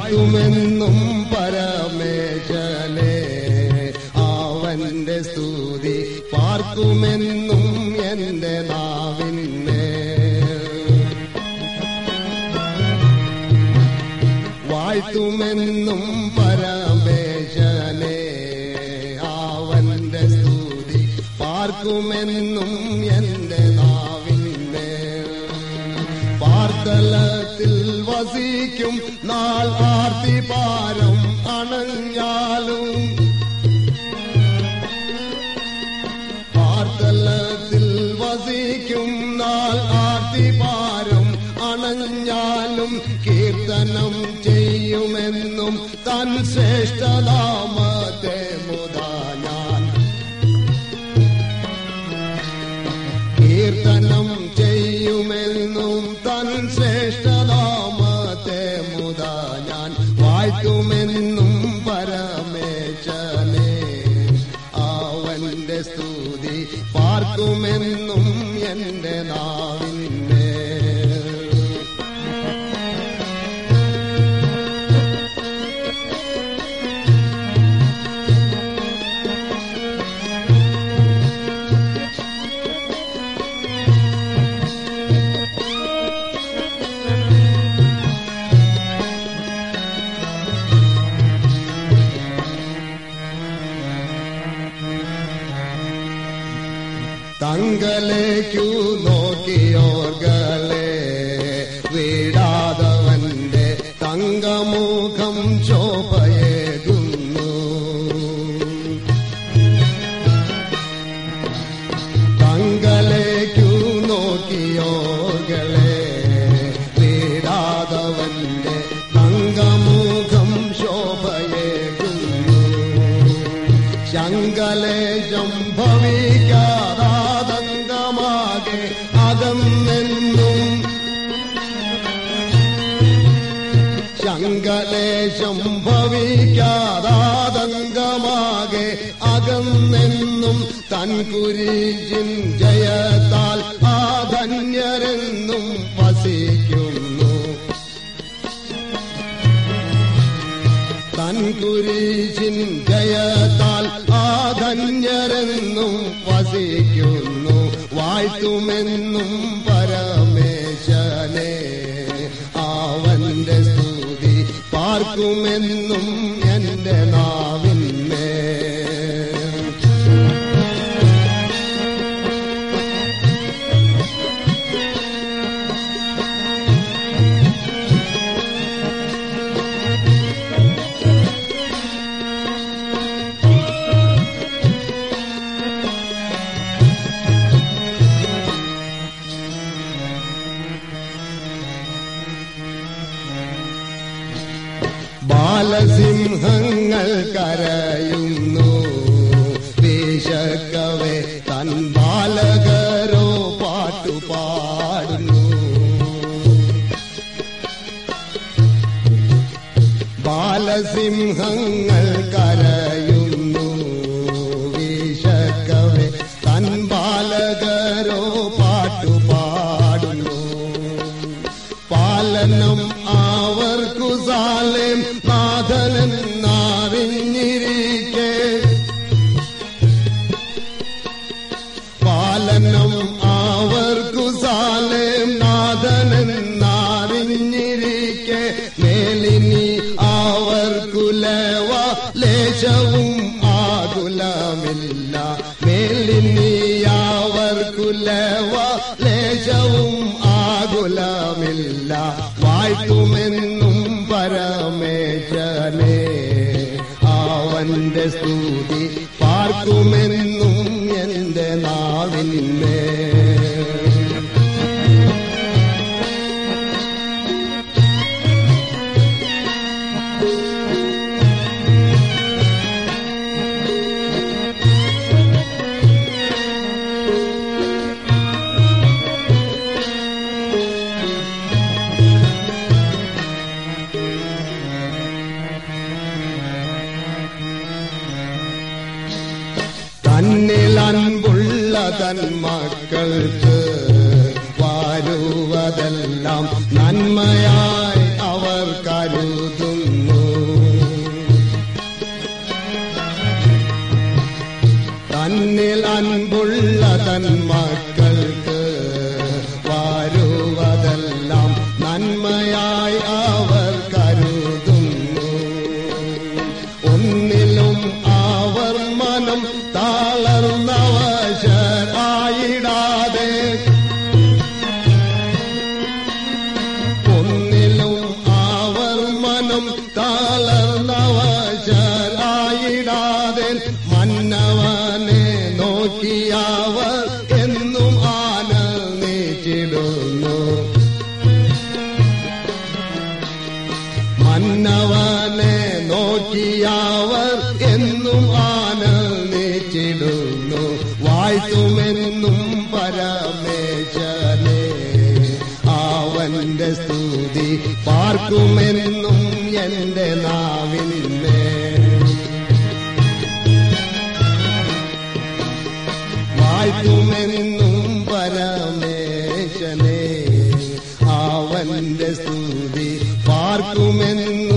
വാഴ്ത്തുമെന്നും പരമേശനെ അവന്റെ സ്തുതി പാർക്കുമെന്നും എന്റെ നാവിന്മേ വാഴ്ത്തുമെന്നും പരമേശനെ അവന്റെ സ്തുതി പാർക്കുമെന്നും എന്റെ നാവിന്മേ പാർത്തലത്തിൽ വസിക്കും നാൾ ആർത്തി പാരം അണഞ്ഞാലും പാർത്തലത്തിൽ വസിക്കും നാൾ ആർത്തി പാരം അണഞ്ഞാലും കീർത്തനം ചെയ്യുമെന്നും തൻ ശ്രേഷ്ഠനാമത്തെ മുതാ ഞാൻ കീർത്തനം ചെയ്യുമെന്നും തൻ ശ്രേഷ്ഠനാമത്തെ മുതാ ഞാൻ വാഴ്ത്തുമെന്നും പരമേശനെ അവന്റെ സ്തുതി പാർക്കുമെന്നും എന്റെ നാവിന്മേ തങ്കലേക്കു നോക്കിയോർകളെ വീടാതവന്റെ തങ്കമുഖം ശോഭയേകുന്നു തങ്കലേക്കു നോക്കിയോർകളെ വീടാതവന്റെ തങ്കമുഖം ശോഭയേകുന്നു ശങ്കലേശം ഭവിക്കാതാതങ്കമാകെ അകന്നെന്നും ശങ്കലേശം ഭവിക്കാതാതങ്കമാകെ അകന്നെന്നും തൻ കുരിശിൻ ജയത്താൽ ആധന്യരെന്നും വസിക്കുന്നു തൻ കുരിശിൻ ജയത്താൽ ആധന്യരെന്നും വസിക്കുന്നു വാഴ്ത്തുമെന്നും പരമേശനെ അവന്റെ സ്തുതി പാർക്കുമെന്നും എന്റെ നാവിന്മേ ബാലസിംഹങ്ങൾ കരയുന്നു വിശക്കവേ തൻ ബാലകരോ പാട്ടുപാടുന്നു ബാലസിംഹങ്ങൾ കരയുന്നു വിശക്കവേ തൻ ബാലകരോ പാട്ടുപാടുന്നു പാലനം അവർക്കു സാലേം നാഥനെന്നറിഞ്ഞിരിക്കെ പാലനം അവർക്കു സാലേം നാഥനെന്നറിഞ്ഞിരിക്കെ മേലിനി അവർക്കുലവ ലേശവും ആകുലമില്ല മേലിനി അവർക്കുലവ ലേശവും ആകുലമില്ല വാഴ്ത്തുമെന്നും പരമേശനെ അവന്റെ സ്തുതി പാർക്കുമെന്നും എന്റെ നാവിന്മേ തന്നിൽ അൻപുള്ള തൻ മക്കൾക്ക് വരുവതെല്ലാം നന്മയായി അവർ കരുതുന്നു അൻപുള്ള തൻ മക്കൾക്ക് വരുവതെല്ലാം നന്മയായി അവർ കരുതുന്നു ഒന്നിലും അവർ മനം താളർന്നവശരായിടാതെ ഒന്നിലും അവർ മനം താളർന്നവശരായിടാതെ മന്നവനെ നോക്കിയവർ എന്നും ആനന്ദിച്ചിടുന്നു മന്നവനെ നോക്കിയവർ എന്നും ആനന്ദിച്ചിടുന്നു വാഴ്ത്തുമെന്നും പരമേശനെ അവന്റെ സ്തുതി പാർക്കുമെന്നും എന്റെ നാവിന്മേൽ വാഴ്ത്തുമെന്നും പരമേശനെ അവന്റെ സ്തുതി പാർക്കുമെന്നും